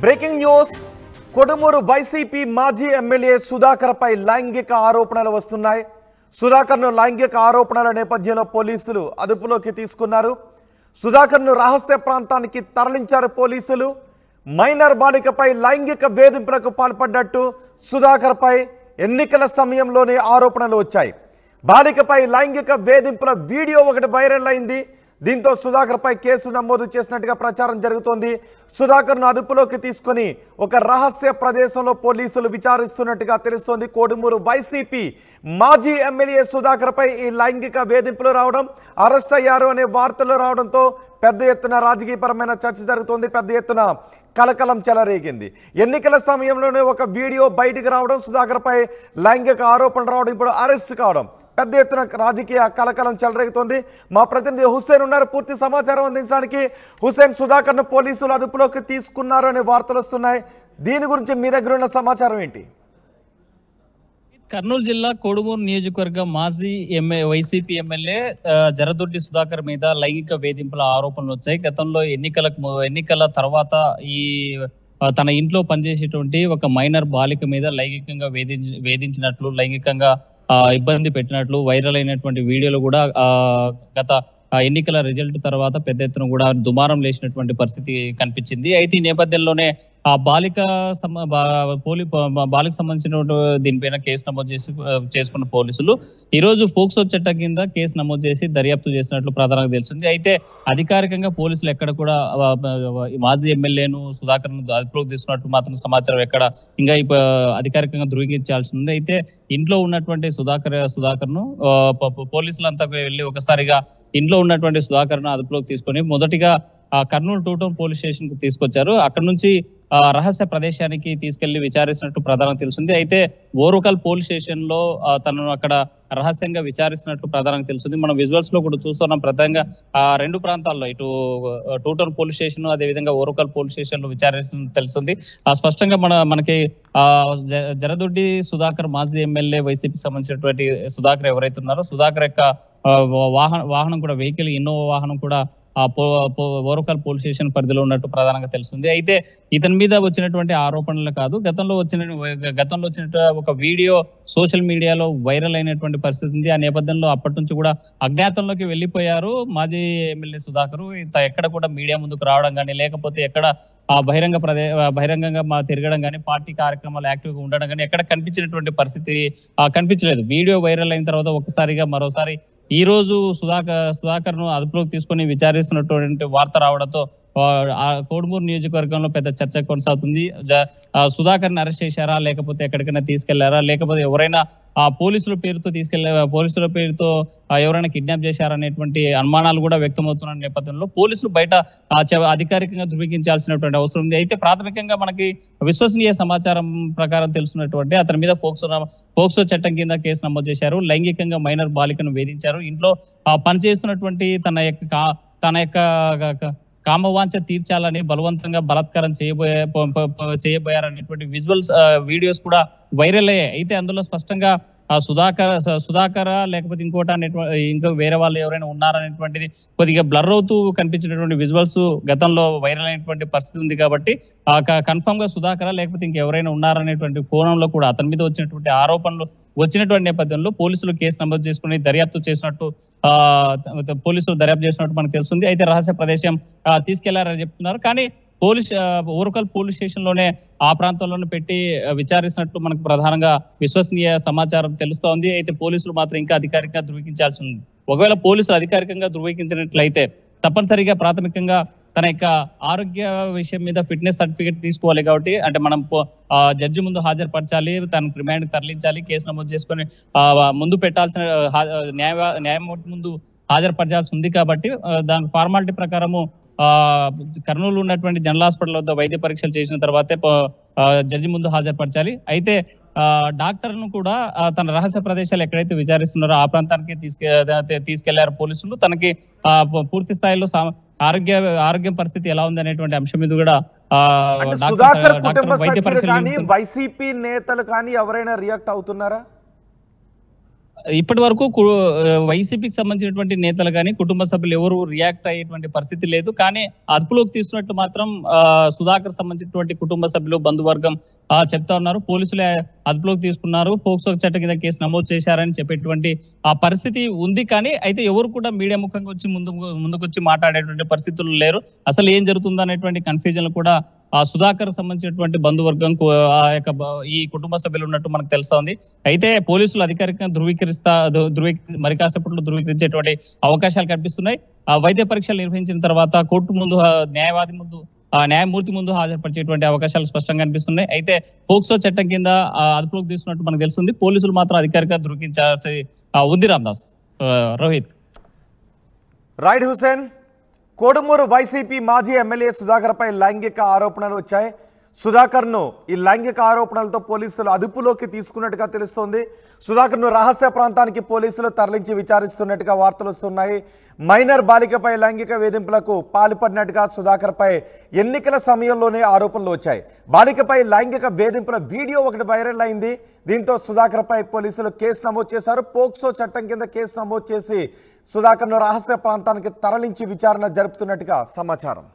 Breaking news Kodumuru YCP మాజీ MLA సుధాకర్పై లైంగిక ఆరోపణలు వస్తున్నాయి సుధాకర్ను లైంగిక ఆరోపణల నేపథ్యంలో పోలీసులు అదుపులోకి తీసుకున్నారు సుధాకర్ను రహస్య ప్రాంతానికి తరలించారు పోలీసులు మైనర్ బాలికపై లైంగిక వేధింపులకు పాల్పడ్డట్టు సుధాకర్పై ఎన్నికల సమయంలోనే ఆరోపణలు వచ్చాయి బాలికపై లైంగిక వేధింపుల వీడియో ఒకటి వైరల్ అయింది దీంతో సుధాకర్పై కేసు నమోదు చేసినట్టుగా ప్రచారం జరుగుతోంది సుధాకర్ను అదుపులోకి తీసుకొని ఒక రహస్య ప్రదేశంలో పోలీసులు విచారిస్తున్నట్టుగా తెలుస్తోంది కోడుమూరు వైసీపీ మాజీ ఎమ్మెల్యే సుధాకర్పై ఈ లైంగిక వేధింపులు రావడం అరెస్ట్ అయ్యారు అనే వార్తలు రావడంతో పెద్ద ఎత్తున రాజకీయపరమైన చర్చ జరుగుతోంది పెద్ద ఎత్తున కలకలం చెలరేగింది ఎన్నికల సమయంలోనే ఒక వీడియో బయటికి రావడం సుధాకర్పై లైంగిక ఆరోపణలు రావడం ఇప్పుడు అరెస్ట్ కావడం పెద్ద ఎత్తున రాజకీయ కలకలం చెలరేగుతోంది మా ప్రతినిధి హుస్సేన్ ఉన్నారు పూర్తి సమాచారం అందించడానికి హుస్సేన్ సుధాకర్ను పోలీసులు అదుపులోకి తీసుకున్నారు అనే వార్తలు వస్తున్నాయి దీని గురించి మీ దగ్గర ఉన్న సమాచారం ఏంటి కర్నూలు జిల్లా కోడుమూరు నియోజకవర్గం మాజీ ఎంఏ వైసీపీ ఎమ్మెల్యే ఆ, జరదొడ్డి సుధాకర్ మీద లైంగిక వేధింపుల ఆరోపణలు వచ్చాయి గతంలో ఎన్నికలకు ము- ఎన్నికల తర్వాత ఈ ఆ, తన ఇంట్లో పనిచేసేటువంటి ఒక మైనర్ బాలిక మీద లైంగికంగా వేధించి వేధించినట్లు లైంగికంగా ఆ, ఇబ్బంది పెట్టినట్లు వైరల్ అయినటువంటి వీడియోలు కూడా ఆ, గత ఆ, ఎన్నికల రిజల్ట్ తర్వాత పెద్ద ఎత్తున కూడా దుమారం లేచినటువంటి పరిస్థితి కనిపించింది అయితే ఈ నేపథ్యంలోనే ఆ బాలిక సమ- బా- పోలీ బా- బాలిక సంబంధించిన దీనిపైన కేసు నమోదు చేసి ఆ, చేసుకున్న పోలీసులు ఈ రోజు ఫోక్సో చట్టం కింద కేసు నమోదు చేసి దర్యాప్తు చేసినట్లు ప్రధానంగా తెలిసింది అయితే అధికారికంగా పోలీసులు ఎక్కడ కూడా ఆ, ఆ, ఈ మాజీ ఎమ్మెల్యేను సుధాకర్ అదుపులోకి తీసుకున్నట్టు మాత్రం సమాచారం ఎక్కడ ఇంకా ఇప్ప- అధికారికంగా ధృవీకరించాల్సి ఉంది అయితే ఇంట్లో ఉన్నటువంటి సుధాకర్ సుధాకర్ ను పోలీసులంతా వెళ్ళి ఒకసారిగా ఇంట్లో ఉన్నటువంటి సుధాకర్ ను అదుపులోకి తీసుకొని మొదటిగా ఆ Kurnool two town police station కు తీసుకొచ్చారు అక్కడ నుంచి ఆ రహస్య ప్రదేశానికి తీసుకెళ్లి విచారిస్తున్నట్టు ప్రధానంగా తెలిసింది అయితే ఓరుకల్ పోలీస్ స్టేషన్ లో ఆ, తనను అక్కడ రహస్యంగా విచారిస్తున్నట్టు ప్రధానంగా తెలిసింది మనం విజువల్స్ లో కూడా చూస్తున్నాం ప్రధానంగా ఆ రెండు ప్రాంతాల్లో ఇటు ఆ, టూ టౌన్ పోలీస్ స్టేషన్ అదే విధంగా ఓరుకల్ పోలీస్ స్టేషన్ లో విచారిస్తుంది తెలుస్తుంది ఆ స్పష్టంగా మన మనకి ఆ జ- జరదొడ్డి సుధాకర్ మాజీ ఎమ్మెల్యే వైసీపీకి సంబంధించినటువంటి సుధాకర్ ఎవరైతే ఉన్నారో సుధాకర్ యొక్క ఆ, వాహన వాహనం కూడా వెహికల్ ఇన్నోవా వాహనం కూడా ఆ పో పో- ఓరకల్ పోలీస్ స్టేషన్ పరిధిలో ఉన్నట్టు ప్రధానంగా తెలుస్తుంది అయితే ఇతని మీద వచ్చినటువంటి ఆరోపణలు కాదు గతంలో వచ్చిన గతంలో వచ్చిన ఒక వీడియో సోషల్ మీడియాలో వైరల్ అయినటువంటి పరిస్థితి ఉంది ఆ నేపథ్యంలో అప్పటి నుంచి కూడా అజ్ఞాతంలోకి వెళ్ళిపోయారు మాజీ ఎమ్మెల్యే సుధాకర్ ఇంత ఎక్కడ కూడా మీడియా ముందుకు రావడం కానీ లేకపోతే ఎక్కడ ఆ బహిరంగ ప్రదే బహిరంగంగా మా తిరగడం కానీ పార్టీ కార్యక్రమాలు యాక్టివ్ గా ఉండడం కానీ ఎక్కడ కనిపించినటువంటి పరిస్థితి ఆ, కనిపించలేదు వీడియో వైరల్ అయిన తర్వాత ఒకసారిగా మరోసారి ఈ రోజు సుధాకర్ సుధాకర్ ను అదుపులోకి తీసుకొని విచారిస్తున్నటువంటి వార్త రావడంతో ఆ, ఆ కోడుమూరు నియోజకవర్గంలో పెద్ద చర్చ కొనసాగుతుంది జ- ఆ, సుధాకర్ ని అరెస్ట్ చేశారా లేకపోతే ఎక్కడికైనా తీసుకెళ్లారా లేకపోతే ఎవరైనా ఆ పోలీసుల పేరుతో తీసుకెళ్లే పోలీసుల పేరుతో ఆ, ఎవరైనా కిడ్నాప్ చేశారా అనేటువంటి అనుమానాలు కూడా వ్యక్తమవుతున్న నేపథ్యంలో పోలీసులు బయట ఆ, చె- అధికారికంగా ధృవీకరించాల్సినటువంటి అవసరం ఉంది అయితే ప్రాథమికంగా మనకి విశ్వసనీయ సమాచారం ప్రకారం తెలుసున్నటువంటి అతని మీద ఫోక్సో నమ- ఫోక్సో చట్టం కింద కేసు నమోదు చేశారు లైంగికంగా మైనర్ బాలికను వేధించారు ఇంట్లో ఆ, పనిచేస్తున్నటువంటి తన యొక్క కా- తన యొక్క క- క- కామవాంఛ తీర్చాలని బలవంతంగా బలాత్కారం చేయబోయే ప- ప- ప- చేయబోయారనేటువంటి విజువల్స్ వీడియోస్ కూడా వైరల్ అయ్యాయి అయితే అందులో స్పష్టంగా ఆ సుధాకర్ స- సుధాకర లేకపోతే ఇంకోటి అనేటువంటి ఇంకా వేరే వాళ్ళు ఎవరైనా ఉన్నారనేటువంటిది కొద్దిగా బ్లర్ అవుతూ కనిపించినటువంటి విజువల్స్ గతంలో వైరల్ అయినటువంటి పరిస్థితి ఉంది కాబట్టి ఆ కన్ఫర్మ్ గా సుధాకర లేకపోతే ఇంకెవరైనా ఉన్నారనేటువంటి కోణంలో కూడా అతని మీద వచ్చినటువంటి ఆరోపణలు వచ్చినటువంటి నేపథ్యంలో పోలీసులు కేసు నమోదు చేసుకుని దర్యాప్తు చేసినట్టు ఆ త- పోలీసులు దర్యాప్తు చేసినట్టు మనకు తెలుస్తుంది అయితే రహస్య ప్రదేశం ఆ, తీసుకెళ్లారని చెప్తున్నారు కానీ పోలీస్ ఆ, ఓరుకల్ పోలీస్ స్టేషన్ లోనే ఆ ప్రాంతంలోనే పెట్టి ఆ, విచారిస్తున్నట్టు మనకు ప్రధానంగా విశ్వసనీయ సమాచారం తెలుస్తోంది అయితే పోలీసులు మాత్రం ఇంకా అధికారికంగా ధృవీకరించాల్సి ఉంది ఒకవేళ పోలీసులు అధికారికంగా ధృవీకరించినట్లయితే తప్పనిసరిగా ప్రాథమికంగా తన యొక్క ఆరోగ్య విషయం మీద ఫిట్నెస్ సర్టిఫికేట్ తీసుకోవాలి కాబట్టి అంటే మనం పో- ఆ, జడ్జి ముందు హాజరుపరచాలి తన రిమాండ్ తరలించాలి కేసు నమోదు చేసుకొని ఆ, ముందు పెట్టాల్సిన హా- న్యాయ న్యాయమూర్తి ముందు హాజరుపరచాల్సి ఉంది కాబట్టి ఆ, దాని ఫార్మాలిటీ ప్రకారము ఆ కర్నూలు ఉన్నటువంటి జనరల్ హాస్పిటల్ వద్ద వైద్య పరీక్షలు చేసిన తర్వాతే ప- ఆ, జడ్జి ముందు హాజరుపరచాలి అయితే ఆ, డాక్టర్ ను కూడా ఆ, తన రహస్య ప్రదేశాలు ఎక్కడైతే విచారిస్తున్నారో ఆ ప్రాంతానికి తీసుకె తే- తీసుకెళ్లారు పోలీసులు తనకి ఆ, ప- పూర్తి స్థాయిలో సా- ఆరోగ్య ఆరోగ్యం పరిస్థితి ఎలా ఉంది అనేటువంటి అంశం మీద కూడా ఆ, అంటే డాక్టర్ సుధాకర్ డాక్టర్ కుటుంబ వైద్య సభ్యులు పరీక్షలు కానీ చేస్తున్నారు. వైసీపీ నేతలు కానీ ఎవరైనా రియాక్ట్ అవుతున్నారా ఇప్పటి వరకు వైసీపీకి సంబంధించినటువంటి నేతలు కానీ కుటుంబ సభ్యులు ఎవరు రియాక్ట్ అయ్యేటువంటి పరిస్థితి లేదు కానీ అదుపులోకి తీసుకున్నట్టు మాత్రం ఆ, సుధాకర్ సంబంధించినటువంటి కుటుంబ సభ్యులు బంధువర్గం ఆ, చెప్తా ఉన్నారు పోలీసులే అదుపులోకి తీసుకున్నారు పోక్సో చట్టం కింద కేసు నమోదు చేశారని చెప్పేటువంటి ఆ పరిస్థితి ఉంది కానీ అయితే ఎవరు కూడా మీడియా ముఖంగా వచ్చి ముందు ముందుకొచ్చి మాట్లాడేటువంటి పరిస్థితులు లేరు అసలు ఏం జరుగుతుందో అనేటువంటి కన్ఫ్యూజన్ కూడా ఆ సుధాకర్ సంబంధించినటువంటి బంధువర్గం కు- ఆ యొక్క బ- ఈ కుటుంబ సభ్యులు ఉన్నట్టు మనకు తెలుస్తోంది అయితే పోలీసులు అధికారికంగా ధృవీకరిస్తా ధృ- ధృవీ మరి కాసేపట్లో ధృవీకరించేటువంటి అవకాశాలు కనిపిస్తున్నాయి ఆ వైద్య పరీక్షలు నిర్వహించిన తర్వాత కోర్టు ముందు ఆ, న్యాయవాది ముందు ఆ న్యాయమూర్తి ముందు హాజరుపరిచేటువంటి అవకాశాలు స్పష్టంగా కనిపిస్తున్నాయి అయితే ఫోక్సో చట్టం కింద ఆ, అదుపులోకి తీసుకున్నట్టు మనకు తెలుస్తుంది పోలీసులు మాత్రం అధికారికంగా ధృవీకరించాల్సి ఆ, ఉంది రామ్దాస్ ఆ, రోహిత్ రైడ్ హుసేన్ కోడుమూరు వైసీపీ మాజీ ఎమ్మెల్యే సుధాకర్పై లైంగిక ఆరోపణలు వచ్చాయి సుధాకర్ను ఈ లైంగిక ఆరోపణలతో పోలీసులు అదుపులోకి తీసుకున్నట్టుగా తెలుస్తోంది సుధాకర్ను రహస్య ప్రాంతానికి పోలీసులు తరలించి విచారిస్తున్నట్టుగా వార్తలు వస్తున్నాయి మైనర్ బాలికపై లైంగిక వేధింపులకు పాల్పడినట్టుగా సుధాకర్పై ఎన్నికల సమయంలోనే ఆరోపణలు వచ్చాయి బాలికపై లైంగిక వేధింపుల వీడియో ఒకటి వైరల్ అయింది దీంతో సుధాకర్పై పోలీసులు కేసు నమోదు చేశారు పోక్సో చట్టం కింద కేసు నమోదు చేసి సుధాకర్ను రహస్య ప్రాంతానికి తరలించి విచారణ జరుపుతున్నట్టుగా సమాచారం